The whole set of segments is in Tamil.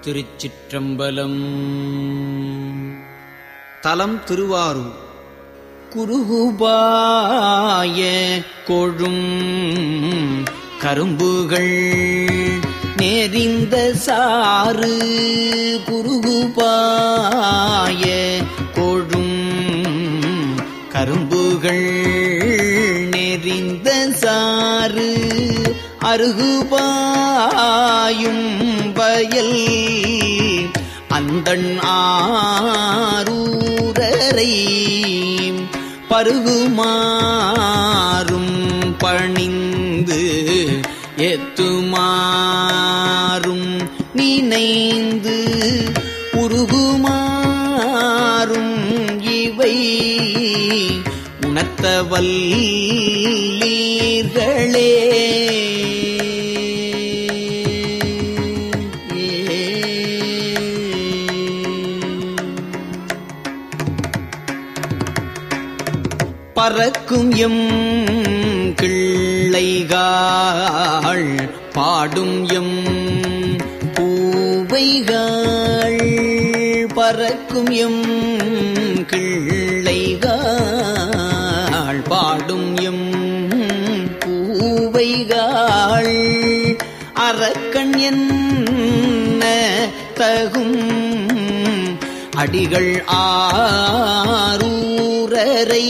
திருச்சிற்றம்பலம் தலம் திருவாரூர் குருகுபாய கொழும் கரும்புகள் நெறிந்த சாறு குருகுபாய கொழும் கரும்புகள் நெறிந்த சாறு அருகுபாயும் வயல் அந்தண் ஆரூரரை பருகுமாறும் பணிந்து எத்துமாறும் நினைந்து உருகுமாறும் இவை உணர்த்த வல்லீர்களே பறக்கும் எம் கிள்ளைகாள் பாடும் எம் பூவைகள் பறக்கும் எம் கிள்ளைகாள் பாடும் எம் பூவைகள் அரக்கன் என்ன தகும் அடிகள் ஆரூரரை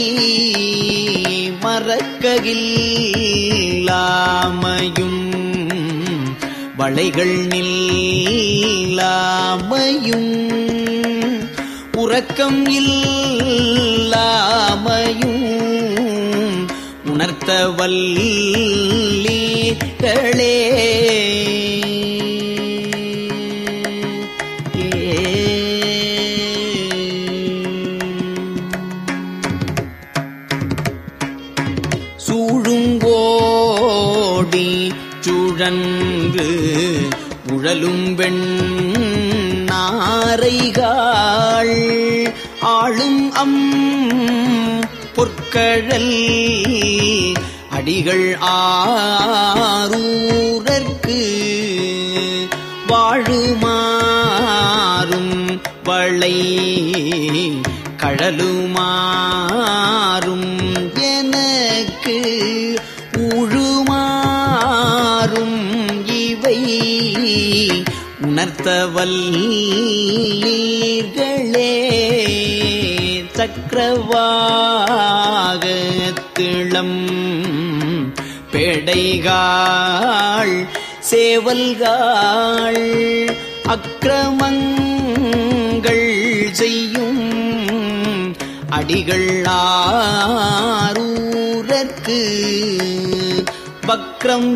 மறக்ககில்லாமையும் வளைகள் நில்லாமையும் உறக்கம் இல்லாமையும் உணர்த்த வல்லீர்களே சூழுங்கோடி சுழன்று உழலும் வெண் நாரைகாள் ஆளும் அம் பொற்கழல் அடிகள் ஆரூரற்கு வாழுமாறும் வளை கழலுமாறும் எனக்கு ஊழுமாறும் இவை உணர்த்த வல்லீர்களே சக்கரவாகத்திளம் பேடைகாள் சேவல்காள் அக்கிரமங்கள் செய்யும் அடிகள் ஆரூரற்கு வக்ரம்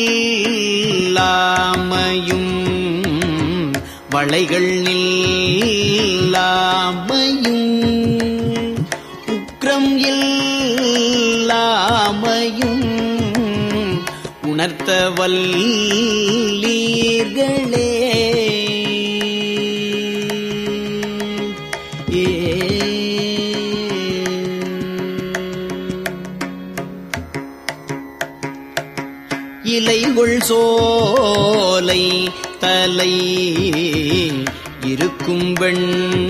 இல்லாமையும் வளைகள் நில்லாமையும் உக்ரம் இல்லாமையும் உணர்த்த வல்லீர்களே ஏ இலைகொள் சோலை தலை இருக்கும் வெண்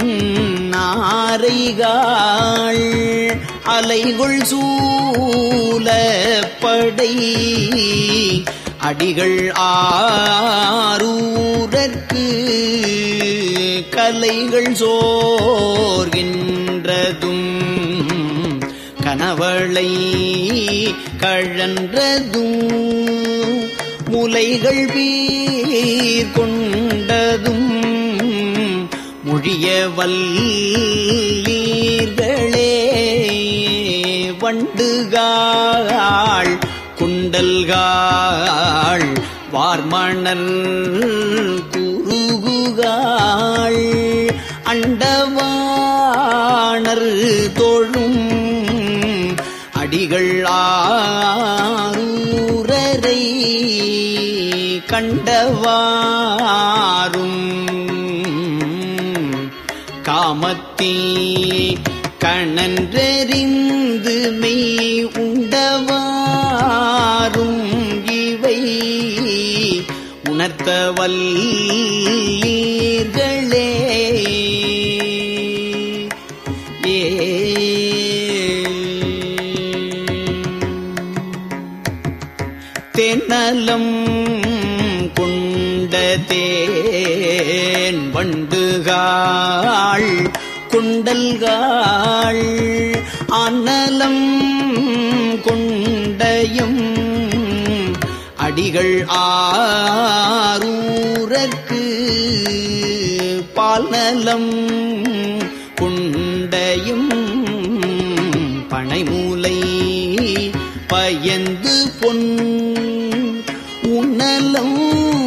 நாரைகாள் அலைகொள் சூலப்படை அடிகள் ஆரூரற்கு கலைகள் சோர்கின்றதும் கணவளை கழன்றதும் முலைகள் பீர் கொண்டதும் மொழிய வல்லீர்களே வண்டுகாள் குண்டல்காள் வார்மணர் குருகுகாள் அண்டவாணர் தோழும் அடிகள் ஆரூரரை கண்டவாரும் காமத்தீ கணன்றெறிந்து மெய் உண்டவாரும் இவை உணர்த்த வல்லீர்களே ஏ தென்னலம் கொண்ட தேன் வண்டுகாள் கொண்டல்காள் அனலம் கொண்டயும் அடிகள் ஆரூரற்கு பால்நலம் கொண்டையும் பனைமூலை பயந்து பொன் உணலும்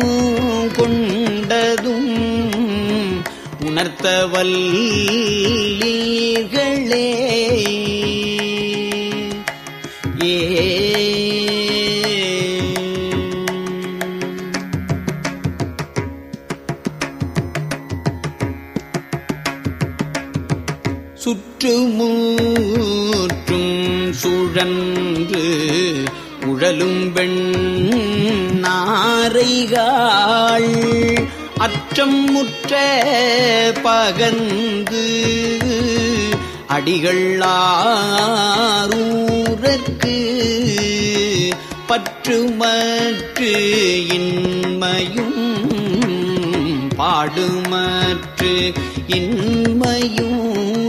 கொண்டதும் உணர்த்த வல்லீர்களே ஏ சுற்றுமூற்றும் சுழன்று உழலும் வெண் நாரைகாள் அற்றம் முற்ற பகந்து அடிகள் ஆரூரற்கு பற்றுமற்று இன்மையும் பாடுமற்று இன்மையும்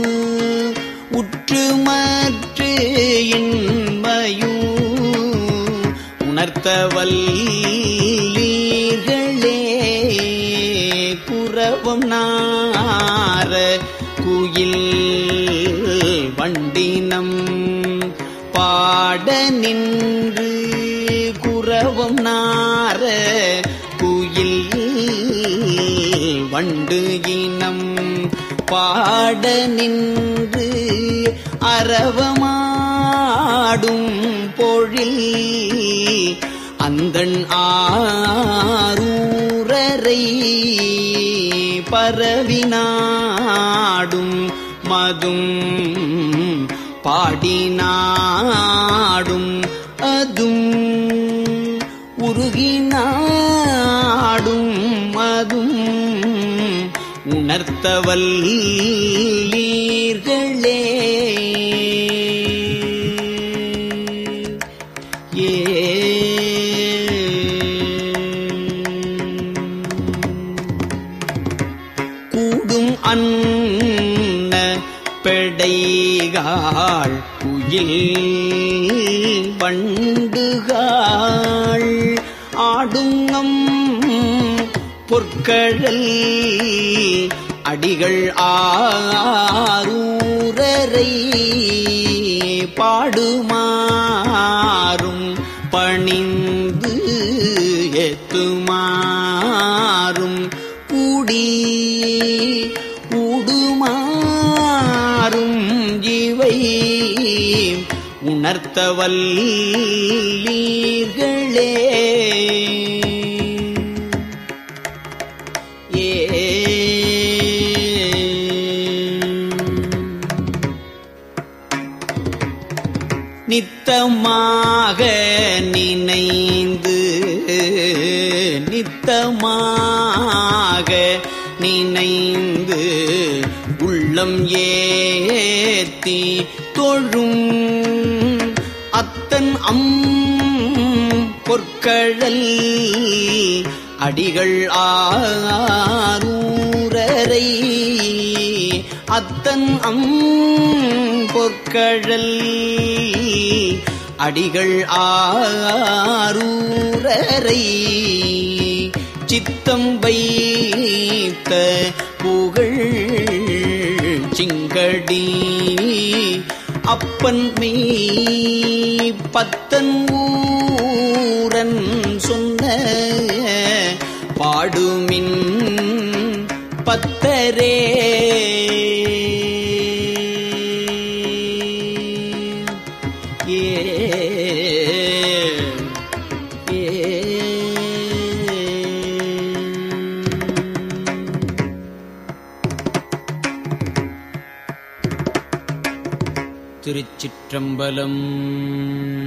உற்றுமற்று இன்மையும் உணர்த்த வல்லீர்களே குறவம் நார குயில் வண்டினம் பாட நின்று குறவம் நார குயில் வண்டு இனம் பாட நின்று அரவமாடும் பொழில் அந்தன் ஆரூரரை பரவினாடும் மதும் பாடினாடும் அதும் உருகினாடும் மதும் உணர்த்தவல்லீர்களே ஏ கூடும் அன்ன பெடைகாள் குயில் வண்டுகாள் ஆடுங்கம் பொற்கழல் அடிகள் ஆரூரரை பாடுமாறும் பணிந்து எத்துமாறும் கூடி ஊடுமாறும் இவை உணர்த்தவல்லீர்களே ஏ நித்தமாக நினைந்து நித்தமாக நினைந்து உள்ளம் ஏத்தி தொழும் அத்தன் அம் பொற்கழல் அடிகள் ஆரூரரை அத்தன் அம் பொற்கழல் அடிகள் ஆரூரரை சித்தம் வைத்த புகழ் சிங்கடி அப்பன் மெய் பத்தன் ஊரன் சொன்ன பாடுமின் பத்தரே ஏ ஏ திருச்சிற்றம்பலம்